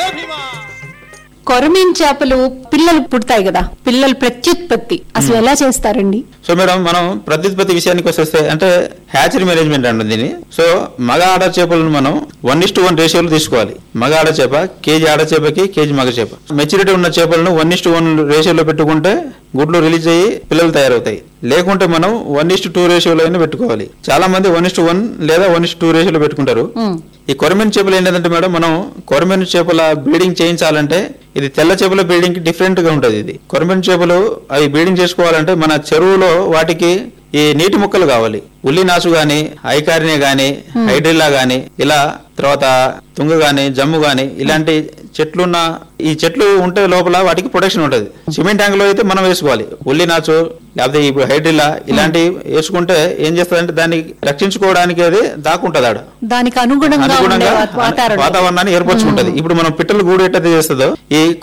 కొరమీన్ చేపలు పిల్లలు పుడతాయి కదా పిల్లలు ప్రత్యుత్పత్తి అసలు ఎలా చేస్తారండి సో మేడం మనం ప్రత్యుత్పత్తి విషయానికి వస్తే అంటే హ్యాచరీ మేనేజ్మెంట్ అంటుంది దీన్ని సో మగ ఆడ చేపలను మనం వన్ ఇస్ టు వన్ రేషియోలో తీసుకోవాలి మగ ఆడ చేప కేజీ ఆడ చేపకి కేజీ మగ చేప మెచ్యూరిటీ ఉన్న చేపలను వన్ ఇస్ టు వన్ రేషియోలో పెట్టుకుంటే గుడ్లు రిలీజ్ అయ్యి పిల్లలు తయారవుతాయి లేకుంటే మనం వన్ ఇస్ టూ రేషియోలో అయినా పెట్టుకోవాలి చాలా మంది వన్ ఇస్ వన్ లేదా వన్ ఇస్ టూ రేషియోలో పెట్టుకుంటారు మ్మ్. ఈ కొరమెన్ చేపలు ఏంటంటే మేడం మనం కొరమెన్ చేపల బ్రీడింగ్ చేయించాలంటే ఇది తెల్ల చేపల బ్రీడింగ్ కి డిఫరెంట్ గా ఉంటది ఇది కొరమెన్ చేపలు అవి బ్రీడింగ్ చేసుకోవాలంటే మన చెరువులో వాటికి ఈ నీటి మొక్కలు కావాలి ఉల్లి నాసు గాని ఐకారినే గాని హైడ్రిల్లా గాని ఇలా తర్వాత తుంగ గాని జమ్ము గాని ఇలాంటి చెట్లున్న ఈ చెట్లు ఉంటే లోపల వాటికి ప్రొటెక్షన్ ఉంటది సిమెంట్ ట్యాంక్ లో అయితే మనం వేసుకోవాలి ఉల్లి నాచు లేకపోతే ఇప్పుడు హైడ్రిల్లా ఇలాంటివి వేసుకుంటే ఏం చేస్తుందంటే దాన్ని రక్షించుకోవడానికి అది దాక్కుంటది ఆడ దానికి అనుగుణంగా ఉండే అనుగుణంగా వాతావరణం వాతావరణాన్ని ఏర్పరచుకుంటది ఇప్పుడు మనం పిట్టలు గూడు ఎట్టయితే చేస్తుందో ఈ